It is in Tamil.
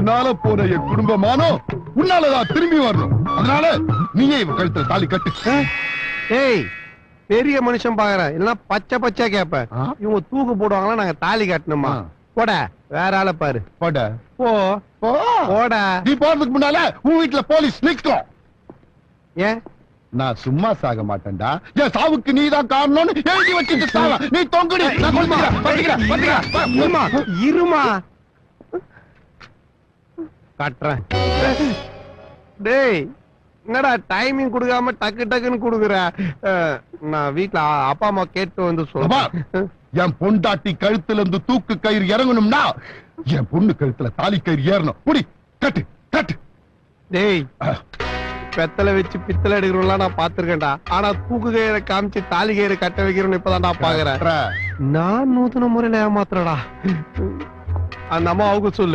உன்னால போன என் குடும்பமானோ உன்னாலதான் திரும்பி வரணும் அதனால நீயே இவ கழுத்துல தாலி கட்டு ஏய் பெரிய மனுஷன் பாக்குறேன் இல்லைன்னா பச்சை பச்சை கேப்ப ஆ? இவங்க தூக்கு போடுவாங்களா நாங்க தாலி கட்டணுமா ஆ. போட வேற ஆளை பாரு போட போ போ. போட நீ போறதுக்கு முன்னால உன் வீட்டுல போலீஸ் நிக்கும் ஏன் நான் சும்மா சாக மாட்டேன்டா என் சாவுக்கு நீதான் காரணம்னு எழுதி வச்சுட்டு சாவ நீ தொங்குடி நான் கொல்லுகிறேன். பத்திக்கிறேன், பத்திக்கிறேன். வா, இருமா இருமா கட்டுறேன் டேய் என்னடா டைமிங் கொடுக்காம டக்கு டக்குன்னு குடுக்குற அஹ், நான் வீட்ல அ- அப்பா அம்மா கேட்டு வந்து அப்பா, சொல்றேன் என் பொண்டாட்டி கழுத்துல இருந்து தூக்கு கயிறு இறங்கணும்னா என் பொண்ணு கழுத்துல தாலி கயிறு ஏறணும் புடி கட்டு கட்டு டேய் அஹ், பெத்தலை வச்சு பித்தளை எடுக்கிறோம்லாம் நான் பாத்திருக்கேன்டா ஆனா தூக்கு கயிறை காமிச்சு தாலி கயிறு கட்ட வைக்கிறோம்னு இப்பதான் நான் பாக்குறேன் கட்டுற. நான் நூத்தன முறையில ஏமாத்துறடா அந்த அம்மா அவங்க சொல்லு